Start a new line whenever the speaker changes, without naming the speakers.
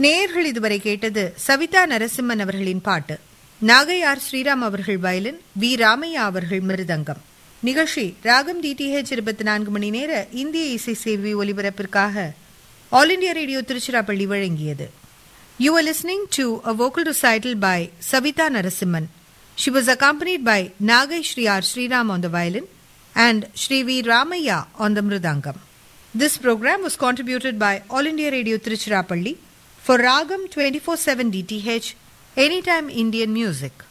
நேயர்கள் இதுவரை கேட்டது சவிதா நரசிம்மன் அவர்களின் பாட்டு நாகையார் ஸ்ரீராம் அவர்கள் வயலின் வி ராமையா அவர்கள் மிருதங்கம் நிகழ்ச்சி ராகம் டிடிஹெச் இருபத்தி நான்கு மணி நேர இந்திய இசை சேவை ஒலிபரப்பிற்காக ஆல் இண்டியா ரேடியோ திருச்சிராப்பள்ளி வழங்கியது You are listening to a vocal recital by Savita Narasimhan. She was accompanied by Nagai Shri R. Sriram on the violin and Shri V. Ramaya on the mridangam. This program was contributed by All India Radio Tiruchirappalli for Ragam 24/7 DTH Anytime Indian Music.